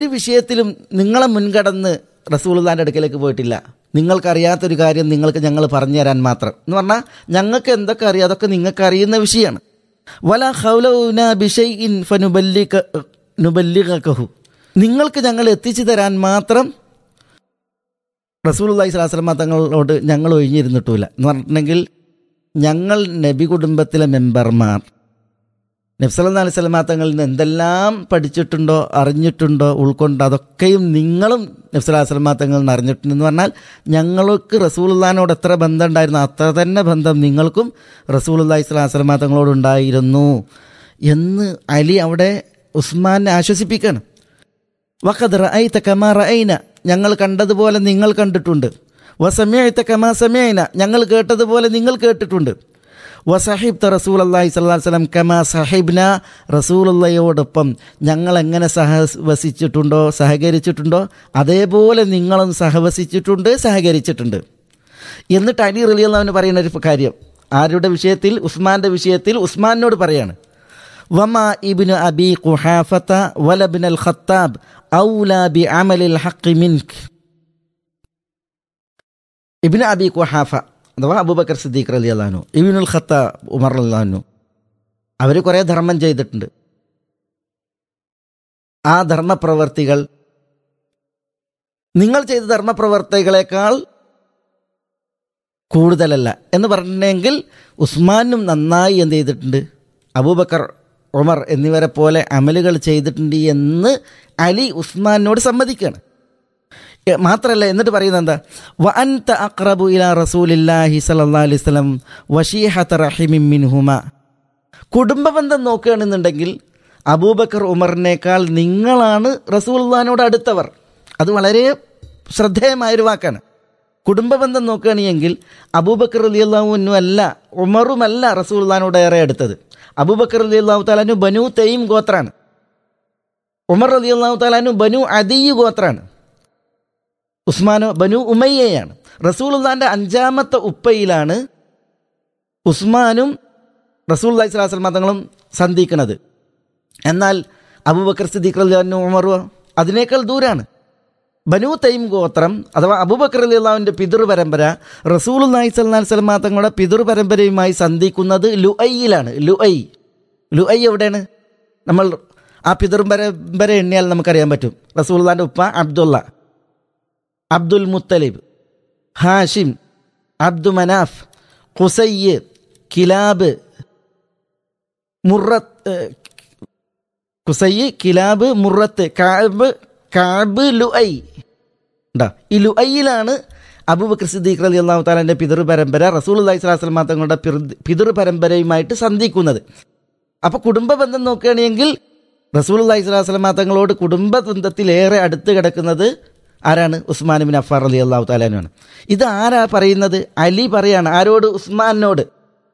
ഒരു വിഷയത്തിലും നിങ്ങളെ മുൻകടന്ന് റസൂലുള്ളാന്റെ അടുക്കലേക്ക് പോയിട്ടില്ല നിങ്ങൾക്കറിയാത്തൊരു കാര്യം നിങ്ങൾക്ക് ഞങ്ങൾ പറഞ്ഞു തരാൻ മാത്രം എന്ന് പറഞ്ഞാൽ ഞങ്ങൾക്ക് എന്തൊക്കെ അറിയാം അതൊക്കെ നിങ്ങൾക്ക് അറിയുന്ന വിഷയമാണ് വല ഹൗലൗന ബിഷൈഇൻ ഫനുബല്ലിക നുബല്ലികഹു നിങ്ങൾക്ക് ഞങ്ങൾ എത്തിച്ചു തരാൻ മാത്രം റസൂലുള്ളാഹി സ്വല്ലല്ലാഹു അലൈഹി വസല്ലം തങ്ങളോട് ഞങ്ങൾ ഒഴിഞ്ഞിരുന്നിട്ടില്ല എന്ന് പറഞ്ഞിട്ടുണ്ടെങ്കിൽ ഞങ്ങൾ നബി കുടുംബത്തിലെ മെമ്പർമാർ നബ്സല്ലാ അലൈഹി സ്വലമാ തങ്ങളിൽ നിന്ന് എന്തെല്ലാം പഠിച്ചിട്ടുണ്ടോ അറിഞ്ഞിട്ടുണ്ടോ ഉൾക്കൊണ്ടോ അതൊക്കെയും നിങ്ങളും നബ്സല്ലാ സ്വലമാ തങ്ങളിൽ നിന്ന് അറിഞ്ഞിട്ടുണ്ടെന്ന് പറഞ്ഞാൽ ഞങ്ങൾക്ക് റസൂലുള്ളാനോട് എത്ര ബന്ധം ഉണ്ടായിരുന്നു അത്ര തന്നെ ബന്ധം നിങ്ങൾക്കും റസൂലുള്ളാഹി സ്വലാഹു സ്വലമാ തങ്ങളോട് ഉണ്ടായിരുന്നു എന്ന് അലി അവിടെ ഉസ്മാനെ ആശ്വസിപ്പിക്കുകയാണ് വഖദ് റഅയ്ത കമാ റഅയ്ന ഞങ്ങൾ കണ്ടതുപോലെ നിങ്ങൾ കണ്ടിട്ടുണ്ട് വസമയത്ത കമാ സമയന ഞങ്ങൾ കേട്ടതുപോലെ നിങ്ങൾ കേട്ടിട്ടുണ്ട് വസഹിബ്ത റസൂൽ അള്ളാഹി സ്വല്ലാ വസ്ലം കമാ സഹിബ്ന റസൂലുള്ളയോടൊപ്പം ഞങ്ങൾ എങ്ങനെ സഹവസിച്ചിട്ടുണ്ടോ സഹകരിച്ചിട്ടുണ്ടോ അതേപോലെ നിങ്ങളും സഹവസിച്ചിട്ടുണ്ട് സഹകരിച്ചിട്ടുണ്ട് എന്നിട്ട് അലി റലിയല്ലാവിന് പറയുന്ന ഒരു കാര്യം ആരുടെ വിഷയത്തിൽ ഉസ്മാന്റെ വിഷയത്തിൽ ഉസ്മാനോട് പറയാണ് വമ ഇബ്നു അബി ഖുഹാഫത വലബ്നൽ ഖത്താബ് ഔല ബി അമലിൽ ഹഖ് മിൻക് ഇബ്നു അബി ഖുഹാഫ അഥവാ അബൂബക്കർ സിദ്ദീഖ് അലി അള്ളഹാനു ഇബിനുൽ ഖത്ത ഉമർ അള്ളഹാനു അവർ കുറേ ധർമ്മം ചെയ്തിട്ടുണ്ട് ആ ധർമ്മപ്രവർത്തികൾ നിങ്ങൾ ചെയ്ത ധർമ്മപ്രവർത്തികളെക്കാൾ കൂടുതലല്ല എന്ന് പറഞ്ഞെങ്കിൽ ഉസ്മാനും നന്നായി എന്ത് ചെയ്തിട്ടുണ്ട് അബൂബക്കർ ഉമർ എന്നിവരെ പോലെ അമലുകൾ ചെയ്തിട്ടുണ്ട് എന്ന് അലി ഉസ്മാനോട് സമ്മതിക്കുകയാണ് മാത്രമല്ല എന്നിട്ട് പറയുന്നത് എന്താ വ അൻത അക്രബു ഇല റസൂലില്ലാഹി സല്ലല്ലാഹു അലൈഹി വസല്ലം വശീഹത റഹിമിൻ മിൻഹുമ കുടുംബ ബന്ധം നോക്കുകയാണെന്നുണ്ടെങ്കിൽ അബൂബക്കർ ഉമറിനേക്കാൾ നിങ്ങളാണ് റസൂൽദാനോട് അടുത്തവർ അത് വളരെ ശ്രദ്ധേയമായൊരു വാക്കാണ് കുടുംബ ബന്ധം നോക്കുകയാണെങ്കിൽ അബൂബക്കർ അലി അള്ളാഹുവിനും അല്ല ഉമറുമല്ല റസൂൽദാനോട് ഏറെ അടുത്തത് അബൂബക്കർ അലി അള്ളാഹു താലാനു ബനു തെയ്യം ഗോത്രാണ് ഉമർ അലി അള്ളാഹു താലാനു ബനു അദിയു ഗോത്രാണ് ഉസ്മാനോ ബനു ഉമയ്യയാണ് റസൂലുള്ളാന്റെ അഞ്ചാമത്തെ ഉപ്പയിലാണ് ഉസ്മാനും റസൂൽ അലൈഹി സ്വലാസ്ലം മതങ്ങളും സന്ധിക്കുന്നത് എന്നാൽ അബൂബക്കർ സിദ്ദീഖ് അലി ഉമറോ അതിനേക്കാൾ ദൂരാണ് ബനു തൈം ഗോത്രം അഥവാ അബൂബക്കർ അലി അള്ളാഹുവിൻ്റെ പിതൃ പരമ്പര റസൂൽ അലൈഹി സ്വലാ സ്വലമാ തങ്ങളുടെ പിതൃ പരമ്പരയുമായി സന്ധിക്കുന്നത് ലുഐയിലാണ് ലുഐ ലുഐ എവിടെയാണ് നമ്മൾ ആ പിതൃ പരമ്പര എണ്ണിയാൽ നമുക്കറിയാൻ പറ്റും റസൂൽദാൻ്റെ ഉപ്പ Abdullah Abdul Muttalib Hashim Abd Qusai Kilab Murrah Qusai Kilab Murrah Ka'b Ka'b Luay ഉണ്ടാ ഈ ലുഐയിലാണ് അബൂബക്കർ സിദ്ദീഖ് അലി അള്ളാഹു താലാൻ്റെ പിതൃ പരമ്പര റസൂൽ അള്ളഹി സ്വലാസ്ലം തങ്ങളുടെ പിതൃ പരമ്പരയുമായിട്ട് സന്ധിക്കുന്നത് അപ്പോൾ കുടുംബ ബന്ധം നോക്കുകയാണെങ്കിൽ റസൂൽ അള്ളഹി സ്വലാസ്ലം തങ്ങളോട് കുടുംബ ബന്ധത്തിലേറെ അടുത്ത് കിടക്കുന്നത് ആരാണ് ഉസ്മാൻ ബിൻ അഫാർ അലി അള്ളാഹു താലാനുമാണ് ഇത് ആരാ പറയുന്നത് അലി പറയാണ് ആരോട് ഉസ്മാനോട്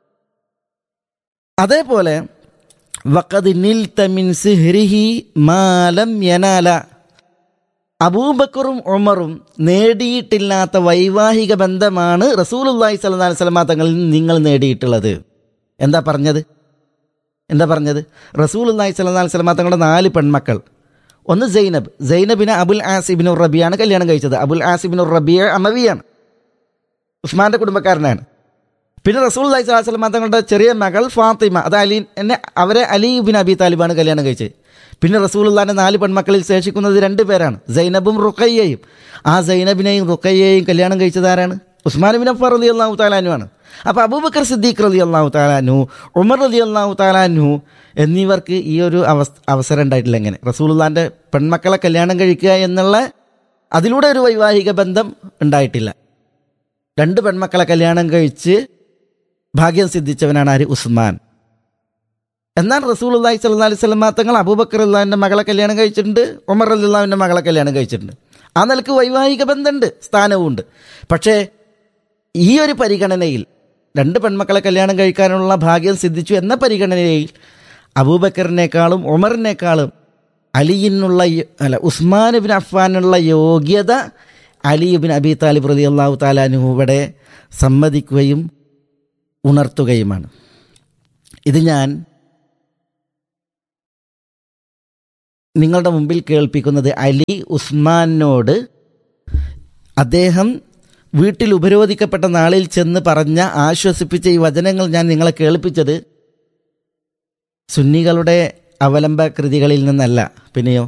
അതേപോലെ വഖദ് നിൽത മിൻ സിഹ്രിഹി മാലം യനാല അബൂബക്കറും ഉമറും നേടിയിട്ടില്ലാത്ത വൈവാഹിക ബന്ധമാണ് റസൂലുല്ലാഹി സ്വല്ലല്ലാഹി അലൈഹി വസല്ലം തങ്ങളിൽ നിങ്ങൾ നേടിയിട്ടുള്ളത് എന്താ പറഞ്ഞത് എന്താ പറഞ്ഞത് റസൂലുല്ലാഹി സ്വല്ലല്ലാഹി അലൈഹി വസല്ലം തങ്ങളുടെ നാല് പെൺമക്കൾ ഒന്ന് സൈനബ് സൈനബിനെ അബുൽ ആസിബിനു റബിയാണ് കല്യാണം കഴിച്ചത് അബുൽ ആസിബിനു റബിയ അമവിയാണ് ഉസ്മാന്റെ കുടുംബക്കാരനാണ് പിന്നെ റസൂൽ അലൈഹി സ്വലാസ്ലം തങ്ങളുടെ ചെറിയ മകൾ ഫാത്തിമ അത് അലി എന്നെ അവരെ അലി ബിൻ അബി താലിബാണ് കല്യാണം കഴിച്ചത് പിന്നെ റസൂലുള്ളാന്റെ നാല് പെൺമക്കളിൽ ശേഷിക്കുന്നത് രണ്ട് പേരാണ് സൈനബും റുക്കയ്യയും ആ സൈനബിനെയും റുക്കയ്യയും കല്യാണം കഴിച്ചത് ആരാണ് ഉസ്മാൻ ബിൻ അഫർ അലി അള്ളാഹു താലാനു ആണ് അപ്പോൾ അബൂബക്കർ സിദ്ദീഖ് അലി അള്ളാഹു താലാനു ഉമർ അലി അള്ളാഹു താലാനു എന്നിവർക്ക് ഈ ഒരു അവസ്ഥ അവസരം ഉണ്ടായിട്ടില്ല എങ്ങനെ റസൂലുള്ളാന്റെ പെൺമക്കളെ കല്യാണം കഴിക്കുക എന്നുള്ള അതിലൂടെ ഒരു വൈവാഹിക ബന്ധം ഉണ്ടായിട്ടില്ല രണ്ട് പെൺമക്കളെ കല്യാണം കഴിച്ച് ഭാഗ്യം സിദ്ധിച്ചവനാണ് ആര് ഉസ്മാൻ എന്നാൽ റസൂൽ അള്ളാഹി സ്വല്ലാ അലൈഹി സ്വലമ തങ്ങൾ അബൂബക്കർ അള്ളാഹിൻ്റെ മകളെ കല്യാണം കഴിച്ചിട്ടുണ്ട് ഉമർ അള്ളാഹുവിൻ്റെ മകളെ കല്യാണം കഴിച്ചിട്ടുണ്ട് ആ നിലക്ക് വൈവാഹിക ബന്ധമുണ്ട് സ്ഥാനവുമുണ്ട് പക്ഷേ ഈ ഒരു പരിഗണനയിൽ രണ്ട് പെൺമക്കളെ കല്യാണം കഴിക്കാനുള്ള ഭാഗ്യം സിദ്ധിച്ചു എന്ന പരിഗണനയിൽ അബൂബക്കറിനേക്കാളും ഉമറിനേക്കാളും അലിയിനുള്ള അല്ല ഉസ്മാനുബിൻ അഫ്ഫാനുള്ള യോഗ്യത അലിയുബിൻ അബി താലിബ് റലി അള്ളാഹു താലാനുവിടെ സമ്മതിക്കുകയും ഉണർത്തുകയുമാണ് ഇത് ഞാൻ നിങ്ങളുടെ മുമ്പിൽ കേൾപ്പിക്കുന്നത് അലി ഉസ്മാനോട് അദ്ദേഹം വീട്ടിൽ ഉപരോധിക്കപ്പെട്ട നാളിൽ ചെന്ന് പറഞ്ഞ ആശ്വസിപ്പിച്ച ഈ വചനങ്ങൾ ഞാൻ നിങ്ങളെ കേൾപ്പിച്ചത് സുന്നികളുടെ അവലംബ കൃതികളിൽ നിന്നല്ല പിന്നെയോ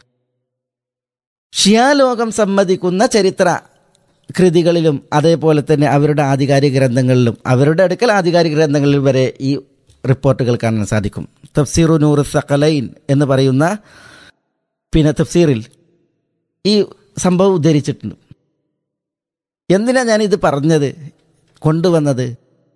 ഷിയാലോകം സമ്മതിക്കുന്ന ചരിത്ര കൃതികളിലും അതേപോലെ തന്നെ അവരുടെ ആധികാരിക ഗ്രന്ഥങ്ങളിലും അവരുടെ അടുക്കൽ ആധികാരിക ഗ്രന്ഥങ്ങളിൽ വരെ ഈ റിപ്പോർട്ടുകൾ കാണാൻ സാധിക്കും തഫ്സീറു നൂർ സഖലൈൻ എന്ന് പറയുന്ന പിന്നെ തഫ്സീറിൽ ഈ സംഭവം ഉദ്ധരിച്ചിട്ടുണ്ട് എന്തിനാ ഞാനിത് പറഞ്ഞത് കൊണ്ടുവന്നത്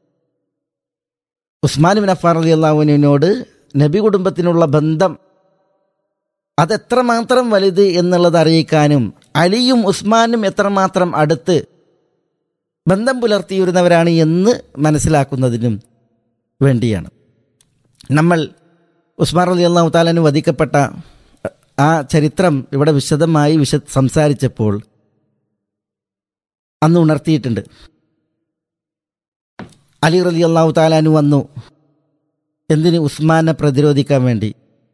ഉസ്മാൻ ബിൻ അഫാർ അലി അള്ളാഹുവിനോട് നബി കുടുംബത്തിനുള്ള ബന്ധം അതെത്രമാത്രം വലുത് എന്നുള്ളത് അറിയിക്കാനും അലിയും ഉസ്മാനും എത്രമാത്രം അടുത്ത് ബന്ധം പുലർത്തിയിരുന്നവരാണ് എന്ന് മനസ്സിലാക്കുന്നതിനും വേണ്ടിയാണ് നമ്മൾ ഉസ്മാൻ അലി അള്ളാഹു താലാന് വധിക്കപ്പെട്ട ആ ചരിത്രം ഇവിടെ വിശദമായി വിശ സംസാരിച്ചപ്പോൾ അന്ന് ഉണർത്തിയിട്ടുണ്ട് അലി റലി അള്ളാഹു താലാനു വന്നു എന്തിന് ഉസ്മാനെ പ്രതിരോധിക്കാൻ വേണ്ടി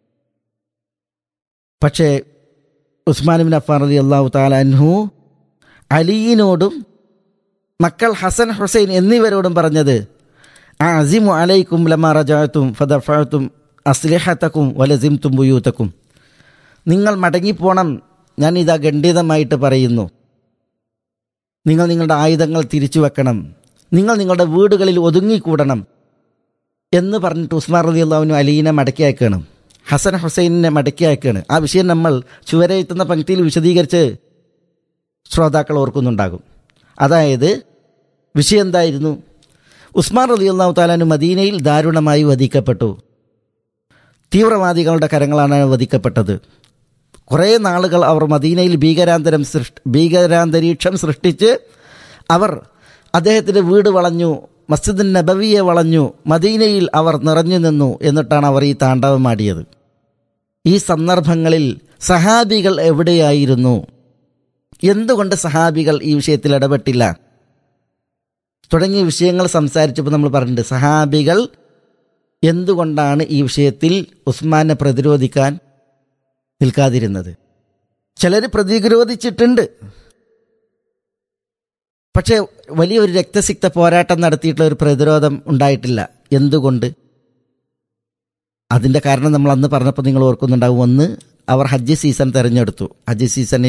പക്ഷേ ഉസ്മാൻ ബിൻ അഫാൻ അലി അള്ളാഹു താലാൻഹു അലിയിനോടും മക്കൾ ഹസൻ ഹുസൈൻ എന്നിവരോടും പറഞ്ഞത് അസിമു അലൈക്കും ലമാ റജാത്തും ഫദഫഅത്തും അസ്ലിഹത്തക്കും വലസിംതും ബുയൂത്തക്കും നിങ്ങൾ മടങ്ങിപ്പോണം ഞാൻ ഇതാ ഖണ്ഡിതമായിട്ട് പറയുന്നു നിങ്ങൾ നിങ്ങളുടെ ആയുധങ്ങൾ തിരിച്ചു വെക്കണം നിങ്ങൾ നിങ്ങളുടെ വീടുകളിൽ ഒതുങ്ങിക്കൂടണം എന്ന് പറഞ്ഞിട്ട് ഉസ്മാൻ റലി അള്ളാഹുവിന് അലീനെ മടക്കി അയക്കണം ഹസൻ ഹുസൈനെ മടക്കി അയക്കുകയാണ് ആ വിഷയം നമ്മൾ ചുവരെത്തുന്ന പങ്ക്തിയിൽ വിശദീകരിച്ച് ശ്രോതാക്കൾ ഓർക്കുന്നുണ്ടാകും അതായത് വിഷയം എന്തായിരുന്നു ഉസ്മാൻ റലി അള്ളാഹു താലാന് മദീനയിൽ ദാരുണമായി വധിക്കപ്പെട്ടു തീവ്രവാദികളുടെ കരങ്ങളാണ് വധിക്കപ്പെട്ടത് കുറേ നാളുകൾ അവർ മദീനയിൽ ഭീകരാന്തരം സൃഷ്ടി ഭീകരാന്തരീക്ഷം സൃഷ്ടിച്ച് അവർ അദ്ദേഹത്തിൻ്റെ വീട് വളഞ്ഞു മസ്ജിദ് നബവിയെ വളഞ്ഞു മദീനയിൽ അവർ നിറഞ്ഞു നിന്നു എന്നിട്ടാണ് അവർ ഈ താണ്ഡവമാടിയത് ഈ സന്ദർഭങ്ങളിൽ സഹാബികൾ എവിടെയായിരുന്നു എന്തുകൊണ്ട് സഹാബികൾ ഈ വിഷയത്തിൽ ഇടപെട്ടില്ല തുടങ്ങിയ വിഷയങ്ങൾ സംസാരിച്ചപ്പോൾ നമ്മൾ പറഞ്ഞിട്ടുണ്ട് സഹാബികൾ എന്തുകൊണ്ടാണ് ഈ വിഷയത്തിൽ ഉസ്മാനെ പ്രതിരോധിക്കാൻ നിൽക്കാതിരുന്നത് ചിലർ പ്രതിരോധിച്ചിട്ടുണ്ട് പക്ഷേ വലിയൊരു രക്തസിക്ത പോരാട്ടം നടത്തിയിട്ടുള്ള ഒരു പ്രതിരോധം ഉണ്ടായിട്ടില്ല എന്തുകൊണ്ട് അതിൻ്റെ കാരണം നമ്മൾ അന്ന് പറഞ്ഞപ്പോൾ നിങ്ങൾ ഓർക്കുന്നുണ്ടാവും ഒന്ന് അവർ ഹജ്ജ് സീസൺ തിരഞ്ഞെടുത്തു ഹജ്ജ് സീസണിൽ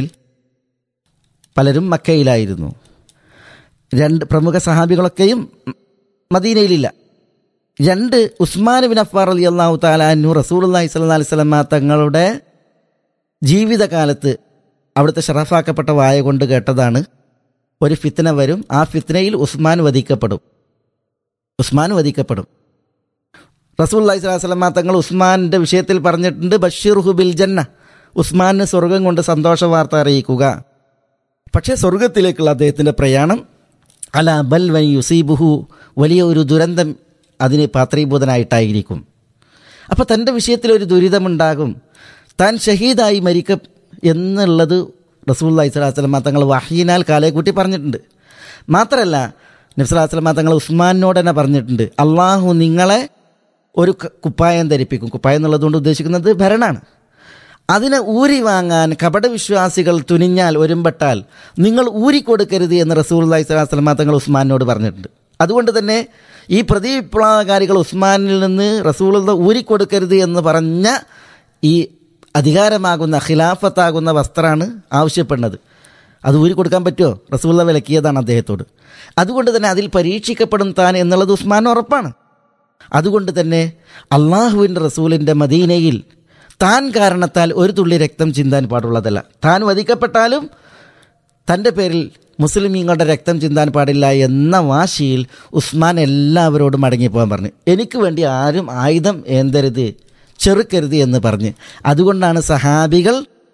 പലരും മക്കയിലായിരുന്നു രണ്ട് പ്രമുഖ സഹാബികളൊക്കെയും മദീനയിലില്ല രണ്ട് ഉസ്മാൻ ബിൻ അഫാർ അലി അള്ളാഹു താലാനു റസൂൽ അള്ളാഹി സ്വല്ലാ അലൈഹി സ്വലമ തങ്ങളുടെ ജീവിതകാലത്ത് അവിടുത്തെ ഷറഫാക്കപ്പെട്ട വായ കൊണ്ട് കേട്ടതാണ് ഒരു ഫിത്ന വരും ആ ഫിത്നയിൽ ഉസ്മാൻ വധിക്കപ്പെടും ഉസ്മാൻ വധിക്കപ്പെടും റസൂൽ അള്ളഹി സ്വലാസ്ലമ തങ്ങൾ ഉസ്മാന്റെ വിഷയത്തിൽ പറഞ്ഞിട്ടുണ്ട് ബഷീർ ഹുബിൽ ജന്ന ഉസ്മാന് സ്വർഗം കൊണ്ട് സന്തോഷ വാർത്ത അറിയിക്കുക പക്ഷേ സ്വർഗത്തിലേക്കുള്ള അദ്ദേഹത്തിൻ്റെ പ്രയാണം അല ബൽ വൻ യുസീബുഹു വലിയ ഒരു ദുരന്തം അതിന് പാത്രീഭൂതനായിട്ടായിരിക്കും അപ്പോൾ തൻ്റെ വിഷയത്തിൽ ഒരു ദുരിതമുണ്ടാകും താൻ ഷഹീദായി മരിക്ക എന്നുള്ളത് റസൂല്ലായി സ്വലാസ്ലമ തങ്ങൾ വഹീനാൽ കാലയെ കൂട്ടി പറഞ്ഞിട്ടുണ്ട് മാത്രമല്ല നബ്സലാസ്ലമ തങ്ങൾ ഉസ്മാനോട് തന്നെ പറഞ്ഞിട്ടുണ്ട് അള്ളാഹു നിങ്ങളെ ഒരു കുപ്പായം ധരിപ്പിക്കും കുപ്പായം എന്നുള്ളതുകൊണ്ട് ഉദ്ദേശിക്കുന്നത് ഭരണമാണ് അതിനെ ഊരി വാങ്ങാൻ കപടവിശ്വാസികൾ തുനിഞ്ഞാൽ ഒരുമ്പെട്ടാൽ നിങ്ങൾ ഊരിക്കൊടുക്കരുത് എന്ന് റസൂൽ അള്ളഹി സ്വലാസ്ലമ തങ്ങൾ ഉസ്മാനോട് പറഞ്ഞിട്ടുണ്ട് അതുകൊണ്ട് തന്നെ ഈ പ്രതിവിപ്ലവകാരികൾ ഉസ്മാനിൽ നിന്ന് റസൂൾ ഊരിക്കൊടുക്കരുത് എന്ന് പറഞ്ഞ ഈ അധികാരമാകുന്ന ഖിലാഫത്താകുന്ന വസ്ത്രമാണ് ആവശ്യപ്പെടുന്നത് അത് ഊരി കൊടുക്കാൻ പറ്റുമോ റസൂള്ള വിലക്കിയതാണ് അദ്ദേഹത്തോട് അതുകൊണ്ട് തന്നെ അതിൽ പരീക്ഷിക്കപ്പെടും താൻ എന്നുള്ളത് ഉസ്മാൻ ഉറപ്പാണ് അതുകൊണ്ട് തന്നെ അള്ളാഹുവിൻ്റെ റസൂലിൻ്റെ മദീനയിൽ താൻ കാരണത്താൽ ഒരു തുള്ളി രക്തം ചിന്താൻ പാടുള്ളതല്ല താൻ വധിക്കപ്പെട്ടാലും തൻ്റെ പേരിൽ മുസ്ലിമീങ്ങളുടെ രക്തം ചിന്താൻ പാടില്ല എന്ന വാശിയിൽ ഉസ്മാൻ എല്ലാവരോടും മടങ്ങിപ്പോകാൻ പറഞ്ഞു എനിക്ക് വേണ്ടി ആരും ആയുധം ഏന്തരുത് ചെറുക്കരുത് എന്ന് പറഞ്ഞ് അതുകൊണ്ടാണ് സഹാബികൾ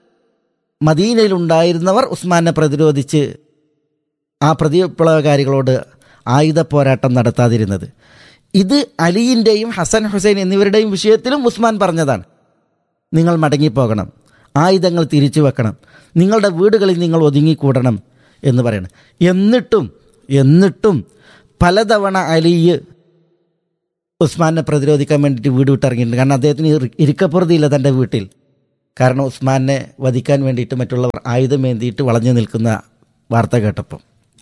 മദീനയിലുണ്ടായിരുന്നവർ ഉസ്മാനെ പ്രതിരോധിച്ച് ആ പ്രതിവിപ്ലവകാരികളോട് ആയുധ പോരാട്ടം നടത്താതിരുന്നത് ഇത് അലിയിൻ്റെയും ഹസൻ ഹുസൈൻ എന്നിവരുടെയും വിഷയത്തിലും ഉസ്മാൻ പറഞ്ഞതാണ് നിങ്ങൾ മടങ്ങിപ്പോകണം ആയുധങ്ങൾ തിരിച്ചു വെക്കണം നിങ്ങളുടെ വീടുകളിൽ നിങ്ങൾ ഒതുങ്ങിക്കൂടണം എന്ന് പറയണം എന്നിട്ടും എന്നിട്ടും പലതവണ അലിയ് ഉസ്മാനെ പ്രതിരോധിക്കാൻ വേണ്ടിയിട്ട് വീട് വിട്ടിറങ്ങിയിട്ടുണ്ട് കാരണം അദ്ദേഹത്തിന് ഇരിക്കപ്പുറതിയില്ല തൻ്റെ വീട്ടിൽ കാരണം ഉസ്മാനെ വധിക്കാൻ വേണ്ടിയിട്ട് മറ്റുള്ളവർ ആയുധമേന്തിയിട്ട് വളഞ്ഞു നിൽക്കുന്ന വാർത്ത കേട്ടപ്പം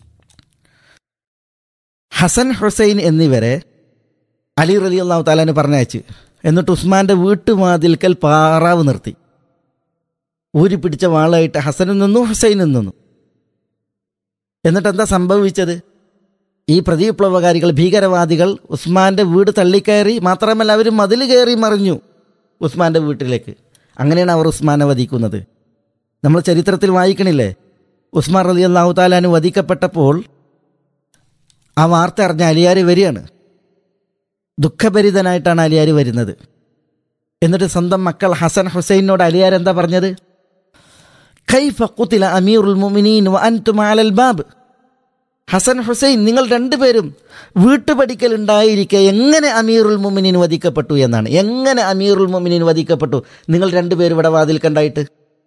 ഹസൻ ഹുസൈൻ എന്നിവരെ അലി റലി അള്ളാഹു താലാന് പറഞ്ഞയച്ച് എന്നിട്ട് ഉസ്മാന്റെ വീട്ടുവാതിൽക്കൽ പാറാവ് നിർത്തി ഊരി പിടിച്ച വാളായിട്ട് ഹസനും നിന്നു ഹുസൈനും നിന്നു എന്നിട്ട് എന്താ സംഭവിച്ചത് ഈ പ്രതിവിപ്ലവകാരികൾ ഭീകരവാദികൾ ഉസ്മാന്റെ വീട് തള്ളിക്കയറി മാത്രമല്ല അവർ മതിൽ കയറി മറിഞ്ഞു ഉസ്മാന്റെ വീട്ടിലേക്ക് അങ്ങനെയാണ് അവർ ഉസ്മാനെ വധിക്കുന്നത് നമ്മൾ ചരിത്രത്തിൽ വായിക്കണില്ലേ ഉസ്മാൻ റലി അള്ളാഹു താലാന് വധിക്കപ്പെട്ടപ്പോൾ ആ വാർത്ത അറിഞ്ഞ അലിയാർ വരികയാണ് ദുഃഖഭരിതനായിട്ടാണ് അലിയാർ വരുന്നത് എന്നിട്ട് സ്വന്തം മക്കൾ ഹസൻ ഹുസൈനോട് അലിയാർ എന്താ പറഞ്ഞത് കൈഫ ഖുതില അമീറുൽ മുഅ്മിനീൻ വ അൻതും അലൽ ബാബ് ഹസൻ ഹുസൈൻ നിങ്ങൾ രണ്ടുപേരും വീട്ടുപടിക്കൽ ഉണ്ടായിരിക്കെ എങ്ങനെ അമീറുൽ മുമിനീൻ വധിക്കപ്പെട്ടു എന്നാണ് എങ്ങനെ അമീറുൽ മുമിനീൻ വധിക്കപ്പെട്ടു നിങ്ങൾ രണ്ടുപേരും ഇവിടെ വാതിൽ കണ്ടായിട്ട്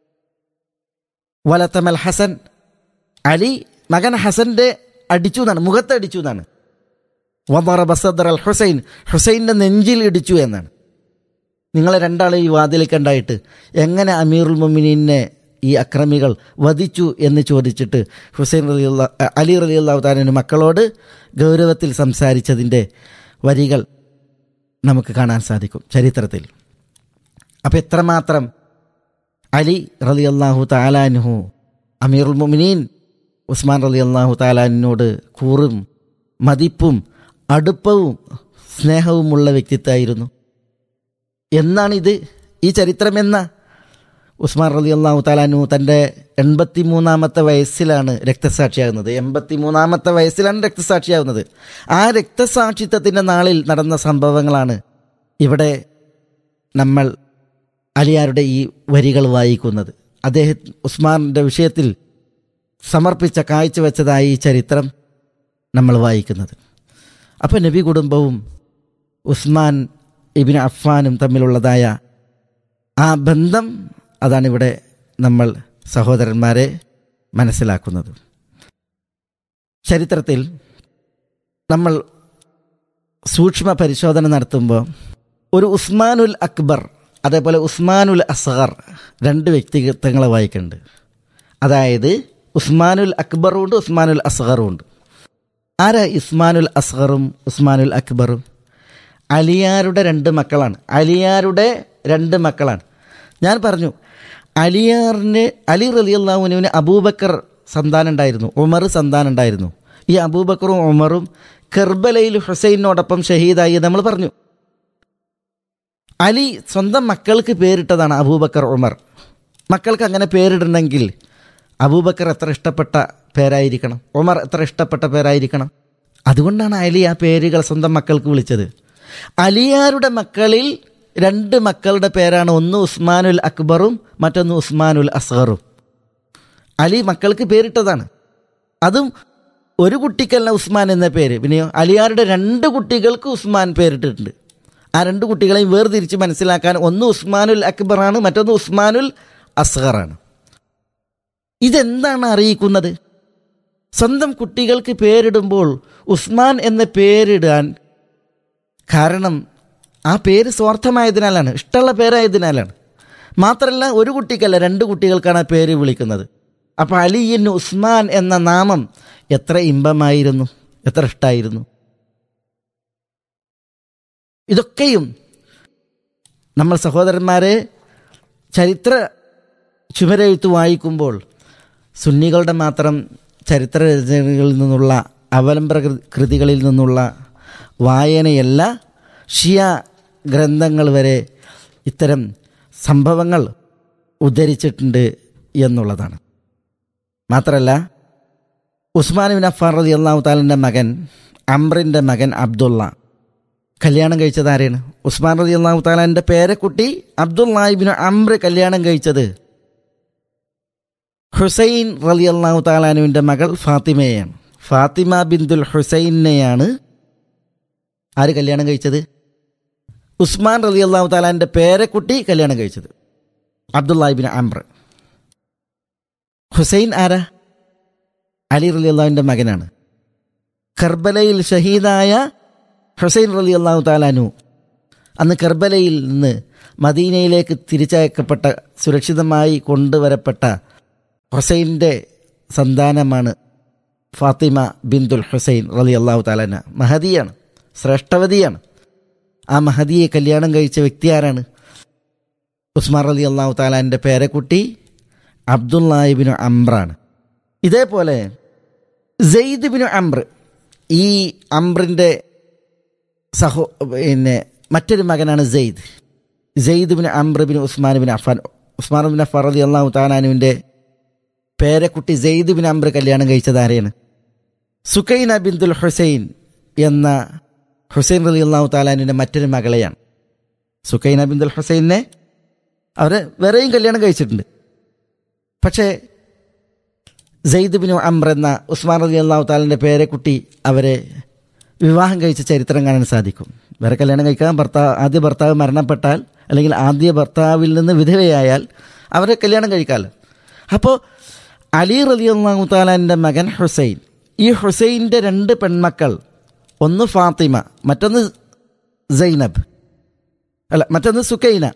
വലത്തമൽ ഹസൻ അലി മകൻ ഹസന്റെ അടിച്ചു എന്നാണ് മുഖത്തടിച്ചു എന്നാണ് വമറ ബസദർ അൽ ഹുസൈൻ ഹുസൈൻ്റെ നെഞ്ചിൽ ഇടിച്ചു എന്നാണ് നിങ്ങളെ രണ്ടാളെ ഈ വാതിൽ കണ്ടായിട്ട് എങ്ങനെ അമീറുൽ മുമിനീനെ ഈ അക്രമികൾ വധിച്ചു എന്ന് ചോദിച്ചിട്ട് ഹുസൈൻ റലി അലി റലി അള്ളാഹു താലിന് മക്കളോട് ഗൗരവത്തിൽ സംസാരിച്ചതിൻ്റെ വരികൾ നമുക്ക് കാണാൻ സാധിക്കും ചരിത്രത്തിൽ അപ്പം എത്രമാത്രം അലി റലി അള്ളാഹു താലാനുഹു അമീറുൽ മുമിനീൻ ഉസ്മാൻ റലി അള്ളാഹു താലാനിനോട് കൂറും മതിപ്പും അടുപ്പവും സ്നേഹവുമുള്ള വ്യക്തിത്വമായിരുന്നു എന്നാണിത് ഈ ചരിത്രം എന്ന ഉസ്മാൻ റലി അള്ളാഹു താലാനു തൻ്റെ എൺപത്തി മൂന്നാമത്തെ വയസ്സിലാണ് രക്തസാക്ഷിയാകുന്നത് എൺപത്തി മൂന്നാമത്തെ വയസ്സിലാണ് രക്തസാക്ഷിയാകുന്നത് ആ രക്തസാക്ഷിത്വത്തിൻ്റെ നാളിൽ നടന്ന സംഭവങ്ങളാണ് ഇവിടെ നമ്മൾ അലിയാരുടെ ഈ വരികൾ വായിക്കുന്നത് അദ്ദേഹം ഉസ്മാന്റെ വിഷയത്തിൽ സമർപ്പിച്ച കാഴ്ചവെച്ചതായി ഈ ചരിത്രം നമ്മൾ വായിക്കുന്നത് അപ്പോൾ നബി കുടുംബവും ഉസ്മാൻ ഇബിൻ അഫ്ഫാനും തമ്മിലുള്ളതായ ആ ബന്ധം അതാണ് ഇവിടെ നമ്മൾ സഹോദരന്മാരെ മനസ്സിലാക്കുന്നത് ചരിത്രത്തിൽ നമ്മൾ സൂക്ഷ്മ പരിശോധന നടത്തുമ്പോൾ ഒരു ഉസ്മാനുൽ അക്ബർ അതേപോലെ ഉസ്മാനുൽ അസ്ഗർ രണ്ട് വ്യക്തിത്വങ്ങളെ വായിക്കുന്നുണ്ട് അതായത് ഉസ്മാനുൽ അക്ബറും ഉണ്ട് ഉസ്മാനുൽ അസ്ഗറും ഉണ്ട് ആരാ ഇസ്മാനുൽ അസ്ഗറും ഉസ്മാനുൽ അക്ബറും അലിയാരുടെ രണ്ട് മക്കളാണ് അലിയാരുടെ രണ്ട് മക്കളാണ് ഞാൻ പറഞ്ഞു അലിയാറിന് അലി റലി അള്ളാഹുനുവിന് അബൂബക്കർ സന്താനം ഉണ്ടായിരുന്നു ഉമർ സന്താനം ഉണ്ടായിരുന്നു ഈ അബൂബക്കറും ഉമറും കെർബലയിൽ ഹുസൈനോടൊപ്പം ഷഹീദായി നമ്മൾ പറഞ്ഞു അലി സ്വന്തം മക്കൾക്ക് പേരിട്ടതാണ് അബൂബക്കർ ഉമർ മക്കൾക്ക് അങ്ങനെ പേരിടണമെങ്കിൽ അബൂബക്കർ എത്ര ഇഷ്ടപ്പെട്ട പേരായിരിക്കണം ഉമർ എത്ര ഇഷ്ടപ്പെട്ട പേരായിരിക്കണം അതുകൊണ്ടാണ് അലി ആ പേരുകൾ സ്വന്തം മക്കൾക്ക് വിളിച്ചത് അലിയാരുടെ മക്കളിൽ രണ്ട് മക്കളുടെ പേരാണ് ഒന്ന് ഉസ്മാനുൽ അക്ബറും മറ്റൊന്ന് ഉസ്മാനുൽ അസ്ഹറും അലി മക്കൾക്ക് പേരിട്ടതാണ് അതും ഒരു കുട്ടിക്കല്ല ഉസ്മാൻ എന്ന പേര് പിന്നെയോ അലിയാരുടെ രണ്ട് കുട്ടികൾക്ക് ഉസ്മാൻ പേരിട്ടിട്ടുണ്ട് ആ രണ്ട് കുട്ടികളെയും വേർതിരിച്ച് മനസ്സിലാക്കാൻ ഒന്ന് ഉസ്മാനുൽ അക്ബറാണ് മറ്റൊന്ന് ഉസ്മാനുൽ അസ്ഹറാണ് ഇതെന്താണ് അറിയിക്കുന്നത് സ്വന്തം കുട്ടികൾക്ക് പേരിടുമ്പോൾ ഉസ്മാൻ എന്ന പേരിടാൻ കാരണം ആ പേര് സ്വാർത്ഥമായതിനാലാണ് ഇഷ്ടമുള്ള പേരായതിനാലാണ് മാത്രമല്ല ഒരു കുട്ടിക്കല്ല രണ്ട് കുട്ടികൾക്കാണ് ആ പേര് വിളിക്കുന്നത് അപ്പോൾ അലിയിൻ ഉസ്മാൻ എന്ന നാമം എത്ര ഇമ്പമായിരുന്നു എത്ര ഇഷ്ടമായിരുന്നു ഇതൊക്കെയും നമ്മൾ സഹോദരന്മാരെ ചരിത്ര ചുമരെഴുത്ത് വായിക്കുമ്പോൾ സുന്നികളുടെ മാത്രം ചരിത്ര രചനകളിൽ നിന്നുള്ള അവലംബ കൃതികളിൽ നിന്നുള്ള വായനയല്ല ഷിയ ഗ്രന്ഥങ്ങൾ വരെ ഇത്തരം സംഭവങ്ങൾ ഉദ്ധരിച്ചിട്ടുണ്ട് എന്നുള്ളതാണ് മാത്രമല്ല ഉസ്മാൻ ബിൻ അഫാർ റതി അള്ളാഹു താലിൻ്റെ മകൻ അമ്രിൻ്റെ മകൻ അബ്ദുള്ള കല്യാണം കഴിച്ചത് ആരെയാണ് ഉസ്മാൻ റതി അള്ളാഹു താലാൻ്റെ പേരക്കുട്ടി അബ്ദുല്ലാഹിബിൻ അമ്ര കല്യാണം കഴിച്ചത് ഹുസൈൻ റലി അള്ളാഹു താലാനുവിൻ്റെ മകൾ ഫാത്തിമയാണ് ഫാത്തിമ ബിന്ദുൽ ഹുസൈനെയാണ് ആര് കല്യാണം കഴിച്ചത് ഉസ്മാൻ റലി അള്ളാഹു താലാൻ്റെ പേരക്കുട്ടി കല്യാണം കഴിച്ചത് അബ്ദുല്ലാഹിബിൻ അമ്ര ഹുസൈൻ ആരാ അലി റലി അള്ളാഹുവിൻ്റെ മകനാണ് കർബലയിൽ ഷഹീദായ ഹുസൈൻ റലി അള്ളാഹു താലാനു അന്ന് കർബലയിൽ നിന്ന് മദീനയിലേക്ക് തിരിച്ചയക്കപ്പെട്ട സുരക്ഷിതമായി കൊണ്ടുവരപ്പെട്ട ഹുസൈൻ്റെ സന്താനമാണ് ഫാത്തിമ ബിന്ദുൽ ഹുസൈൻ റലി അള്ളാഹു താലാന മഹദിയാണ് ശ്രേഷ്ഠവതിയാണ് ആ മഹദിയെ കല്യാണം കഴിച്ച വ്യക്തി ആരാണ് ഉസ്മാൻ റലി അള്ളാഹു താലാൻ്റെ പേരക്കുട്ടി അബ്ദുല്ലാഹിബിനു അംബ്രാണ് ഇതേപോലെ സെയ്ദ് ബിനു അംബ്ര ഈ അംബ്രിൻ്റെ സഹോ പിന്നെ മറ്റൊരു മകനാണ് സെയ്ദ് സെയ്ദ് ബിൻ അംബ്ര bin Usman bin Affan Usman bin Affan റലി അള്ളാഹു താലാനുവിൻ്റെ പേരക്കുട്ടി സെയ്ദ് ബിൻ അംബ്ര കല്യാണം കഴിച്ചത് ആരെയാണ് സുക്കൈന ബിന്ദുൽ ഹുസൈൻ എന്ന ഹുസൈൻ റലി അള്ളാഹു താലാനുവിൻ്റെ മറ്റൊരു മകളെയാണ് സുക്കൈന ബിന്ദുൽ ഹുസൈനെ അവരെ വേറെയും കല്യാണം കഴിച്ചിട്ടുണ്ട് പക്ഷേ സെയ്ദ് ബിൻ അംർ എന്ന ഉസ്മാൻ റലി അള്ളാഹു താലിൻ്റെ പേരെക്കുട്ടി അവരെ വിവാഹം കഴിച്ച ചരിത്രം കാണാൻ സാധിക്കും വേറെ കല്യാണം കഴിക്കാൻ ഭർത്താവ് ആദ്യ ഭർത്താവ് മരണപ്പെട്ടാൽ അല്ലെങ്കിൽ ആദ്യ ഭർത്താവിൽ നിന്ന് വിധവയായാൽ അവരെ കല്യാണം കഴിക്കാമല്ലോ അപ്പോൾ അലി റലി അള്ളാഹു താലാൻ്റെ മകൻ ഹുസൈൻ ഈ ഹുസൈൻ്റെ രണ്ട് പെൺമക്കൾ ഒന്ന് ഫാത്തിമ മറ്റൊന്ന് സൈനബ് അല്ല മറ്റൊന്ന് സുക്കൈന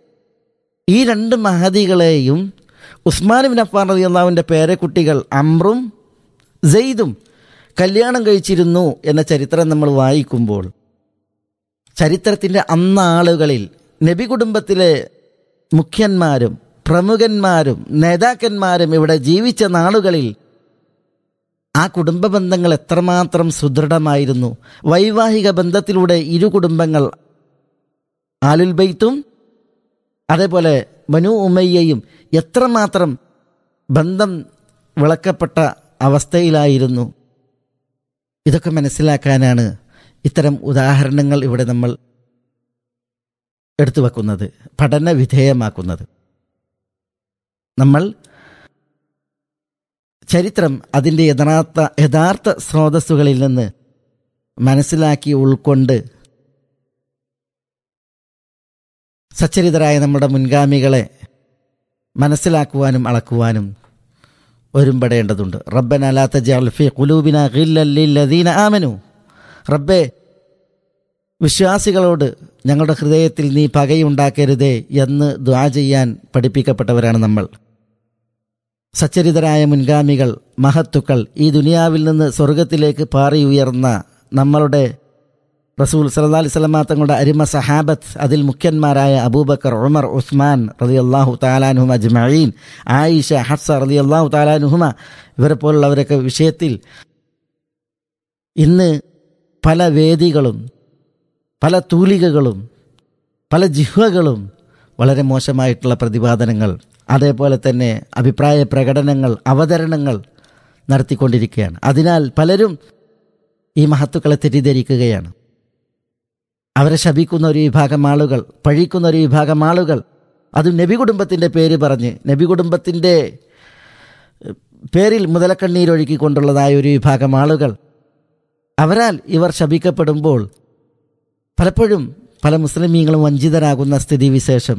ഈ രണ്ട് മഹദികളെയും ഉസ്മാൻ ബിൻ അഫ്ഫാൻ റതി അള്ളാഹുവിൻ്റെ പേരക്കുട്ടികൾ അമ്രും സെയ്ദും കല്യാണം കഴിച്ചിരുന്നു എന്ന ചരിത്രം നമ്മൾ വായിക്കുമ്പോൾ ചരിത്രത്തിൻ്റെ അന്നാളുകളിൽ നബി കുടുംബത്തിലെ മുഖ്യന്മാരും പ്രമുഖന്മാരും നേതാക്കന്മാരും ഇവിടെ ജീവിച്ച നാളുകളിൽ ആ കുടുംബ ബന്ധങ്ങൾ എത്രമാത്രം സുദൃഢമായിരുന്നു വൈവാഹിക ബന്ധത്തിലൂടെ ഇരു കുടുംബങ്ങൾ ആലുൽ ബൈത്തും അതേപോലെ മനു ഉമ്മയ്യയും എത്രമാത്രം ബന്ധം വിളക്കപ്പെട്ട അവസ്ഥയിലായിരുന്നു ഇതൊക്കെ മനസ്സിലാക്കാനാണ് ഇത്തരം ഉദാഹരണങ്ങൾ ഇവിടെ നമ്മൾ എടുത്തു വെക്കുന്നത് പഠന വിധേയമാക്കുന്നത് നമ്മൾ ചരിത്രം അതിൻ്റെ യഥാർത്ഥ യഥാർത്ഥ സ്രോതസ്സുകളിൽ നിന്ന് മനസ്സിലാക്കി ഉൾക്കൊണ്ട് സച്ചരിതരായ നമ്മുടെ മുൻഗാമികളെ മനസ്സിലാക്കുവാനും അളക്കുവാനും ഒരുമ്പെടേണ്ടതുണ്ട് റബ്ബന ലാ തജഅൽ ഫീ ഖുലൂബിന ഗില്ലൽ ലില്ലദീന ആമനു റബ്ബേ വിശ്വാസികളോട് ഞങ്ങളുടെ ഹൃദയത്തിൽ നീ പകയുണ്ടാക്കരുതേ എന്ന് ദ്വാ ചെയ്യാൻ പഠിപ്പിക്കപ്പെട്ടവരാണ് നമ്മൾ സച്ചരിതരായ മുൻഗാമികൾ മഹത്തുക്കൾ ഈ ദുനിയാവിൽ നിന്ന് സ്വർഗത്തിലേക്ക് പാറി ഉയർന്ന നമ്മളുടെ റസൂൽ സല്ലാ അലൈഹി സ്വലമാ തങ്ങളുടെ അരിമ സഹാബത്ത് അതിൽ മുഖ്യന്മാരായ അബൂബക്കർ ഉമർ ഉസ്മാൻ റതി അള്ളാഹു താലാനുഹുമ അജ്മഈൻ ആയിഷ ഹഫ്സ റതി അള്ളാഹു താലാനുഹുമ ഇവരെ പോലുള്ളവരൊക്കെ വിഷയത്തിൽ ഇന്ന് പല വേദികളും പല തൂലികകളും പല ജിഹ്വകളും വളരെ മോശമായിട്ടുള്ള പ്രതിപാദനങ്ങൾ അതേപോലെ തന്നെ അഭിപ്രായ പ്രകടനങ്ങൾ അവതരണങ്ങൾ നടത്തിക്കൊണ്ടിരിക്കുകയാണ് അതിനാൽ പലരും ഈ മഹത്തുക്കളെ തെറ്റിദ്ധരിക്കുകയാണ് അവരെ ശപിക്കുന്ന ഒരു വിഭാഗം ആളുകൾ പഴിക്കുന്ന ഒരു വിഭാഗം ആളുകൾ അതും നബി കുടുംബത്തിൻ്റെ പേര് പറഞ്ഞ് നബി കുടുംബത്തിൻ്റെ പേരിൽ മുതലക്കണ്ണീരൊഴുക്കിക്കൊണ്ടുള്ളതായ ഒരു വിഭാഗം ആളുകൾ അവരാൽ ഇവർ ശപിക്കപ്പെടുമ്പോൾ പലപ്പോഴും പല മുസ്ലിമീങ്ങളും വഞ്ചിതരാകുന്ന സ്ഥിതിവിശേഷം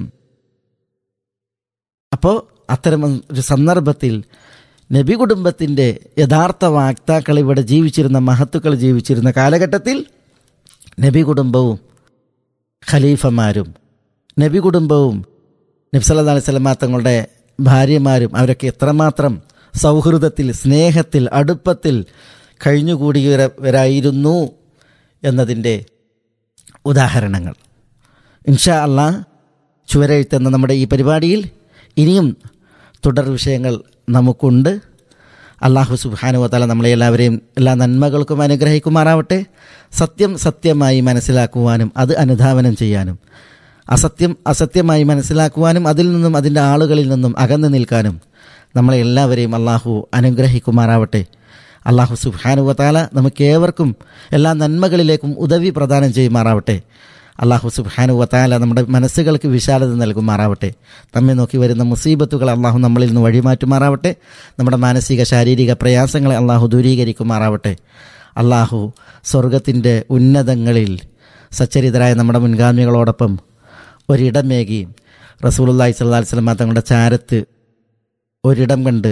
അപ്പോൾ അത്തരം ഒരു സന്ദർഭത്തിൽ നബി കുടുംബത്തിൻ്റെ യഥാർത്ഥ വാക്താക്കൾ ഇവിടെ ജീവിച്ചിരുന്ന മഹത്തുക്കൾ ജീവിച്ചിരുന്ന കാലഘട്ടത്തിൽ നബി കുടുംബവും ഖലീഫമാരും നബി കുടുംബവും നബ്സല്ലാ അലൈഹി സ്വലമാ തങ്ങളുടെ ഭാര്യമാരും അവരൊക്കെ എത്രമാത്രം സൗഹൃദത്തിൽ സ്നേഹത്തിൽ അടുപ്പത്തിൽ കഴിഞ്ഞുകൂടിയവരായിരുന്നു എന്നതിൻ്റെ ഉദാഹരണങ്ങൾ ഇൻഷാ അള്ളാ ചുവരെഴുത്തെന്ന നമ്മുടെ ഈ പരിപാടിയിൽ ഇനിയും തുടർ വിഷയങ്ങൾ നമുക്കുണ്ട് അള്ളാഹു സുബാനുവത്താല നമ്മളെ എല്ലാവരെയും എല്ലാ നന്മകൾക്കും അനുഗ്രഹിക്കുമാറാവട്ടെ സത്യം സത്യമായി മനസ്സിലാക്കുവാനും അത് അനുധാവനം ചെയ്യാനും അസത്യം അസത്യമായി മനസ്സിലാക്കുവാനും അതിൽ നിന്നും അതിൻ്റെ ആളുകളിൽ നിന്നും അകന്നു നിൽക്കാനും നമ്മളെ എല്ലാവരെയും അള്ളാഹു അനുഗ്രഹിക്കുമാറാവട്ടെ അള്ളാഹു സുബാനുവത്താല നമുക്കേവർക്കും എല്ലാ നന്മകളിലേക്കും ഉദവി പ്രദാനം ചെയ്യുമാറാവട്ടെ അള്ളാഹു സുബാനുവത്താല നമ്മുടെ മനസ്സുകൾക്ക് വിശാലത നൽകുമാറാവട്ടെ നമ്മെ നോക്കി വരുന്ന മുസീബത്തുകൾ അള്ളാഹു നമ്മളിൽ നിന്ന് വഴിമാറ്റുമാറാവട്ടെ നമ്മുടെ മാനസിക ശാരീരിക പ്രയാസങ്ങളെ അള്ളാഹു ദൂരീകരിക്കുമാറാവട്ടെ അള്ളാഹു സ്വർഗത്തിൻ്റെ ഉന്നതങ്ങളിൽ സച്ചരിതരായ നമ്മുടെ മുൻഗാമികളോടൊപ്പം ഒരിടമേകി റസൂലുല്ലാഹി സ്വല്ലാ വസ്ലമ തങ്ങളുടെ ചാരത്ത് ഒരിടം കണ്ട്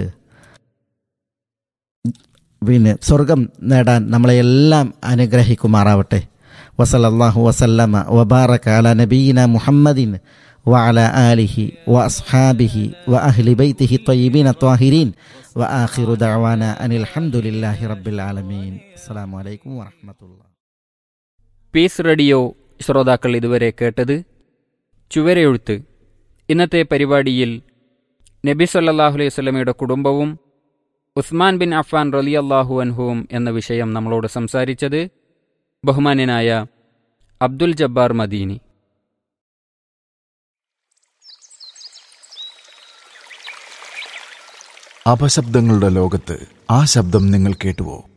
പിന്നെ സ്വർഗം നേടാൻ നമ്മളെയെല്ലാം അനുഗ്രഹിക്കുമാറാവട്ടെ വസലല്ലാഹു വസല്ലമ വബാറക അല നബീന മുഹമ്മദിൻ وعلى آله وأصحابه وأهل بيته الطيبين الطاهرين وآخر دعوانا أن الحمد لله رب العالمين السلام عليكم ورحمة الله പീസ് റേഡിയോ ശ്രോതാക്കൾ ഇതുവരെ കേട്ടത് ചുവരെഴുത്ത് ഇന്നത്തെ പരിപാടിയിൽ നബി സല്ലല്ലാഹു അലൈഹി വസല്ലമയുടെ കുടുംബവും ഉസ്മാൻ ബിൻ അഫ്ഫാൻ റളിയല്ലാഹു അൻഹുവും എന്ന വിഷയം നമ്മളോട് സംസാരിച്ചത് ബഹുമാന്യനായ അബ്ദുൽ ജബ്ബാർ മദീനി അപശബ്ദങ്ങളുടെ ലോകത്ത് ആ ശബ്ദം നിങ്ങൾ കേട്ടുവോ